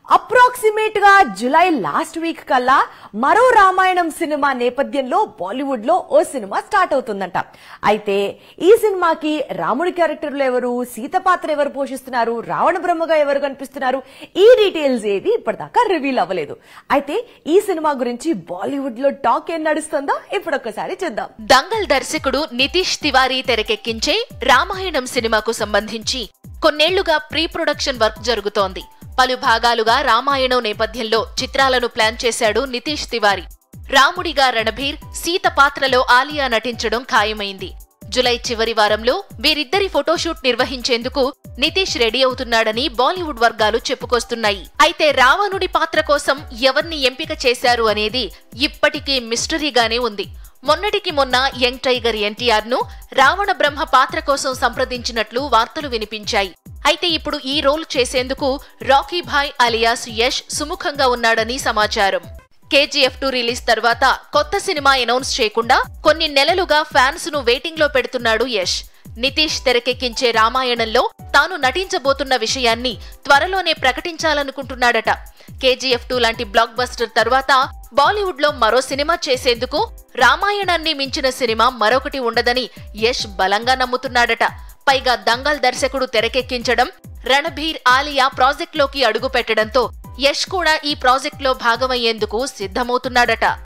approximate గా July last week కల్లా మరో రామాయణం సినిమా నేపథ్యంలో బాలీవుడ్ లో ఓ సినిమా స్టార్ట్ అవుతుందంట అయితే ఈ సినిమాకి రాముడి క్యారెక్టర్లు ఎవరు సీత పాత్ర ఎవరు పోషిస్తున్నారు రావణ బ్రహ్మగా ఎవరు కనిపిస్తున్నారు ఈ డీటెయిల్స్ ఏవి ఇప్పటిదాకా రివీల్ అవ్వలేదు అయితే ఈ సినిమా గురించి బాలీవుడ్ లో టాక్ ఏం నడుస్తుందో ఇప్పుడు ఒక్కసారి చూద్దాం దంగల్ దర్శకుడు నితీష్ తివారీ తెరకెక్కించే రామాయణం సినిమాకు సంబంధించి కొన్నేళ్లుగా ప్రీ ప్రొడక్షన్ వర్క్ జరుగుతోంది పలు భాగాలుగా రామాయణం నేపథ్యంలో చిత్రాలను ప్లాన్ చేశాడు నితీష్ తివారీ రాముడిగా రణబీర్ సీత పాత్రలో ఆలియా నటించడం ఖాయమైంది జులై చివరి వారంలో వీరిద్దరి ఫోటోషూట్ నిర్వహించేందుకు నితీష్ రెడీ అవుతున్నాడని బాలీవుడ్ వర్గాలు చెప్పుకొస్తున్నాయి అయితే రావణుడి పాత్ర కోసం ఎవరిని ఎంపిక చేశారు అనేది ఇప్పటికీ మిస్టరీగానే ఉంది మొన్నటికి మొన్న యంగ్ టైగర్ ఎన్టీఆర్ ను రావణ బ్రహ్మ పాత్ర కోసం సంప్రదించినట్లు వార్తలు వినిపించాయి అయితే ఇప్పుడు ఈ రోల్ చేసేందుకు రాకీ భాయ్ అలియాస్ యష్ సుముఖంగా ఉన్నాడని సమాచారం కేజీఎఫ్ టూ రిలీజ్ తర్వాత కొత్త సినిమా అనౌన్స్ చేయకుండా కొన్ని నెలలుగా ఫ్యాన్స్ ను వెయిటింగ్ లో పెడుతున్నాడు యష్ నితీష్ తెరకెక్కించే రామాయణంలో తాను నటించబోతున్న విషయాన్ని త్వరలోనే ప్రకటించాలనుకుంటున్నాడట కేజీఎఫ్ టూ లాంటి బ్లాక్ బస్టర్ తర్వాత బాలీవుడ్ లో మరో సినిమా చేసేందుకు రామాయణాన్ని మించిన సినిమా మరొకటి ఉండదని యష్ బలంగా నమ్ముతున్నాడట పైగా దంగల్ దర్శకుడు తెరకెక్కించడం రణబీర్ ఆలియా ప్రాజెక్ట్లోకి అడుగు పెట్టడంతో యష్ కూడా ఈ ప్రాజెక్ట్లో భాగమయ్యేందుకు సిద్ధమవుతున్నాడట